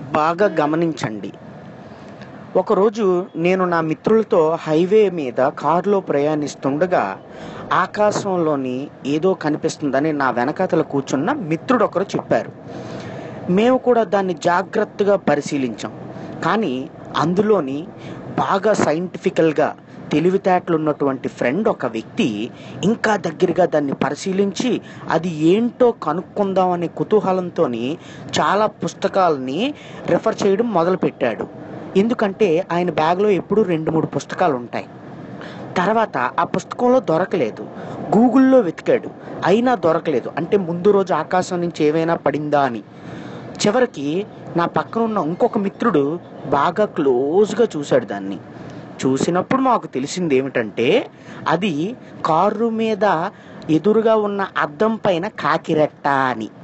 బాగా గమనించండి ఒకరోజు నేను నా మిత్రులతో హైవే మీద కారులో ప్రయాణిస్తుండగా ఆకాశంలోని ఏదో కనిపిస్తుందని నా వెనకాతల కూర్చున్న మిత్రుడు ఒకరు చెప్పారు మేము కూడా దాన్ని జాగ్రత్తగా పరిశీలించాం కానీ అందులోని బాగా సైంటిఫికల్గా తెలివితేటలు ఉన్నటువంటి ఫ్రెండ్ ఒక వ్యక్తి ఇంకా దగ్గరగా దాన్ని పరిశీలించి అది ఏంటో కనుక్కుందాం అనే కుతూహలంతో చాలా పుస్తకాలని రెఫర్ చేయడం మొదలుపెట్టాడు ఎందుకంటే ఆయన బ్యాగ్లో ఎప్పుడూ రెండు మూడు పుస్తకాలు ఉంటాయి తర్వాత ఆ పుస్తకంలో దొరకలేదు గూగుల్లో వెతికాడు అయినా దొరకలేదు అంటే ముందు రోజు ఆకాశం నుంచి ఏమైనా పడిందా అని చివరికి నా పక్కన ఉన్న ఇంకొక మిత్రుడు బాగా క్లోజ్గా చూశాడు దాన్ని చూసినప్పుడు మాకు తెలిసింది ఏమిటంటే అది కారు మీద ఎదురుగా ఉన్న అద్దం పైన కాకిరెట్ట అని